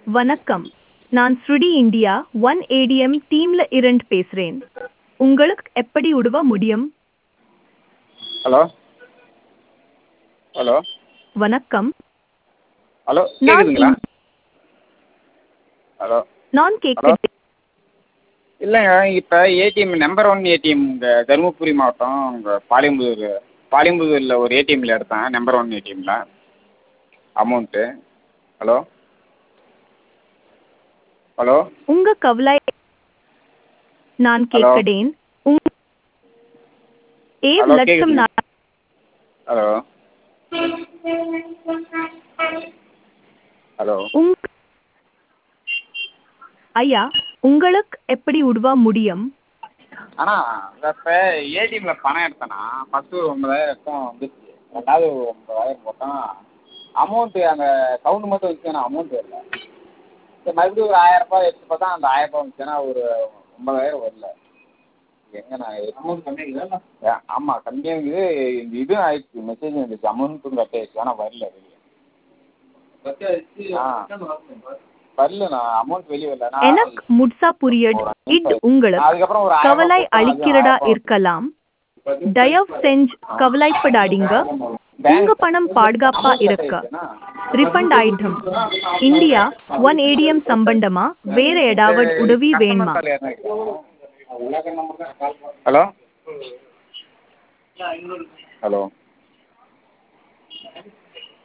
வணக்கம் நான் ஸ்ருடி இந்தியா ஒன் ஏடிஎம் டீம்ல இருந்து பேசுறேன் உங்களுக்கு எப்படி உதவ முடியும் ஹலோ ஹலோ வணக்கம் ஹலோ நான் கேட்குதுங்களா ஹலோ நான் கேட்கிறேன் இல்லைங்க இப்போ ஏடிஎம் நம்பர் ஒன் ஏடிஎம் இங்கே தருமபுரி மாவட்டம் இங்கே பாளையம்புதூர் பாளையம்புதூரில் ஒரு ஏடிஎம்மில் எடுத்தேன் நம்பர் ஒன் ஏடிஎம்மில் அமௌண்ட்டு ஹலோ ஹலோ உங்க கவலை நான் ஹலோ. கேட்கிறேன் உங்- ஏழு ஹலோ, லட்சம் கேக்குதுங்க. நா- ஹலோ ஹலோ உங் ஐயா உங்களுக்கு எப்படி உதவ முடியும் ஆனால் இப்போ ஏடிஎம்மில் பணம் எடுத்தேன்னா ஃபஸ்ட்டு ஒரு ஒன்பதாயிரம் எடுத்தோம் வந்துச்சு ரெண்டாவது ஒரு ஒன்பதாயிரம் போட்டோம் அமௌண்ட்டு அந்த சவுண்டு மட்டும் வந்துச்சு ஆனால் அமௌண்ட் வரல சரி மறுபடியும் ஒரு ஆயிரரூபா எடுத்து பார்த்தா அந்த ஆயிரரூபா வந்துச்சுன்னா ஒரு ஒன்பதாயிரம் வரல எங்கே நான் அமௌண்ட் கம்மியாகுதா ஆமாம் கம்மியாகுது இந்த இதுவும் ஆயிடுச்சு மெசேஜ் வந்துச்சு அமௌண்ட்டும் கட் ஆயிடுச்சு ஆனால் வரல வெளியே ஆ வரலண்ணா அமௌண்ட் வெளியே வரல நான் எனக்கு முட்சா புரியட் இது உங்களுக்கு அதுக்கப்புறம் ஒரு ஆயிரம் கவலை ரூபாய் போட்டேன். அது அளிக்கிறதா ஆயிரம் ரூபாய் இருக்கலாம் தயவு செஞ்சு கவலைப்படாதீங்க உங்க பணம் பாதுகாப்பா இருக்க ரிஃபண்ட் ஆயிடும் இந்தியா ஒன் ஏடிஎம் சம்பந்தமா வேற ஏதாவது உதவி வேணுமா ஹலோ ஹலோ